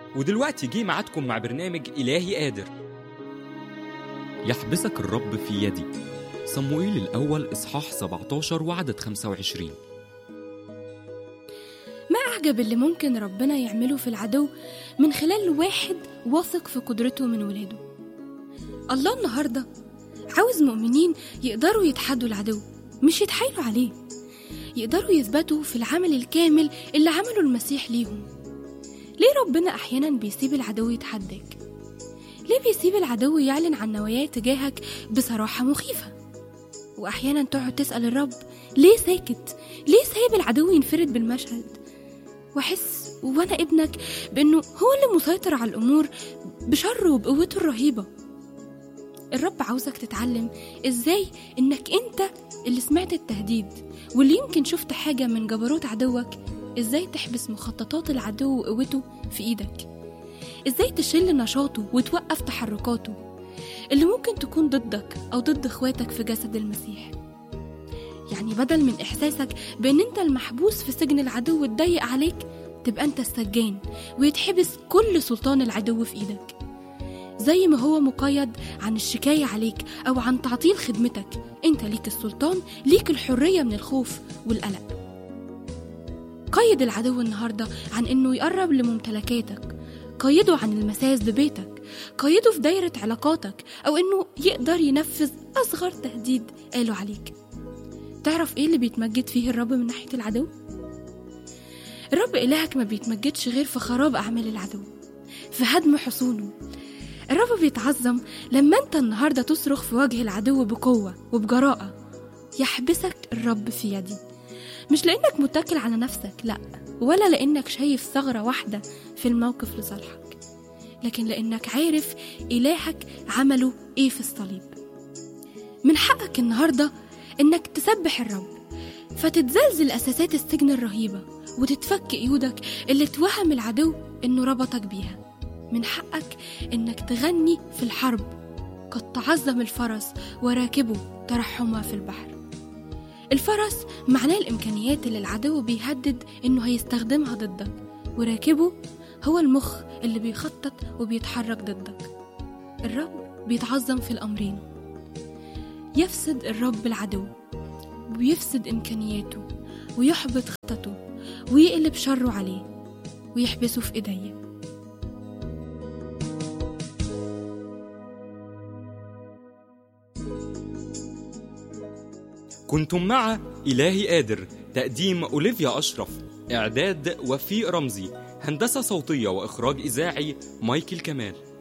ودلوقتي جه ميعادكم مع برنامج إلهي قادر يحبسك الرب في يدي صموئيل الأول إصحاح 17 وعدد 25 ما أعجب اللي ممكن ربنا يعمله في العدو من خلال واحد واثق في قدرته من ولاده الله النهاردة عاوز مؤمنين يقدروا يتحدوا العدو مش يتحايلوا عليه يقدروا يثبتوا في العمل الكامل اللي عمله المسيح ليهم ليه ربنا أحيانا بيسيب العدو يتحداك؟ ليه بيسيب العدو يعلن عن نواياه تجاهك بصراحة مخيفة؟ وأحيانا تقعد تسأل الرب ليه ساكت؟ ليه سايب العدو ينفرد بالمشهد؟ وأحس وأنا ابنك بأنه هو اللي مسيطر على الأمور بشره وبقوته الرهيبة الرب عاوزك تتعلم إزاي إنك أنت اللي سمعت التهديد واللي يمكن شفت حاجة من جبروت عدوك إزاي تحبس مخططات العدو وقوته في إيدك إزاي تشل نشاطه وتوقف تحركاته اللي ممكن تكون ضدك أو ضد إخواتك في جسد المسيح يعني بدل من إحساسك بأن أنت المحبوس في سجن العدو الضيق عليك تبقى أنت السجان ويتحبس كل سلطان العدو في إيدك زي ما هو مقيد عن الشكاية عليك أو عن تعطيل خدمتك أنت ليك السلطان ليك الحرية من الخوف والقلق قيد العدو النهاردة عن إنه يقرب لممتلكاتك قيده عن المساس ببيتك قيده في دايرة علاقاتك أو إنه يقدر ينفذ أصغر تهديد قالوا عليك تعرف إيه اللي بيتمجد فيه الرب من ناحية العدو؟ الرب إلهك ما بيتمجدش غير في خراب أعمال العدو في هدم حصونه الرب بيتعظم لما انت النهارده تصرخ في وجه العدو بقوة وبجراءة يحبسك الرب في يدي مش لأنك متكل على نفسك لأ ولا لأنك شايف ثغرة واحدة في الموقف لصالحك لكن لأنك عارف إلهك عمله إيه في الصليب من حقك النهاردة إنك تسبح الرب فتتزلزل أساسات السجن الرهيبة وتتفك قيودك اللي اتوهم العدو إنه ربطك بيها من حقك إنك تغني في الحرب قد تعظم الفرس وراكبه ترحما في البحر الفرس معناه الإمكانيات اللي العدو بيهدد إنه هيستخدمها ضدك وراكبه هو المخ اللي بيخطط وبيتحرك ضدك الرب بيتعظم في الأمرين يفسد الرب العدو ويفسد إمكانياته ويحبط خطته ويقلب شره عليه ويحبسه في إيديه كنتم مع إلهي قادر تقديم أوليفيا أشرف إعداد وفيق رمزي هندسة صوتية وإخراج إذاعي مايكل كمال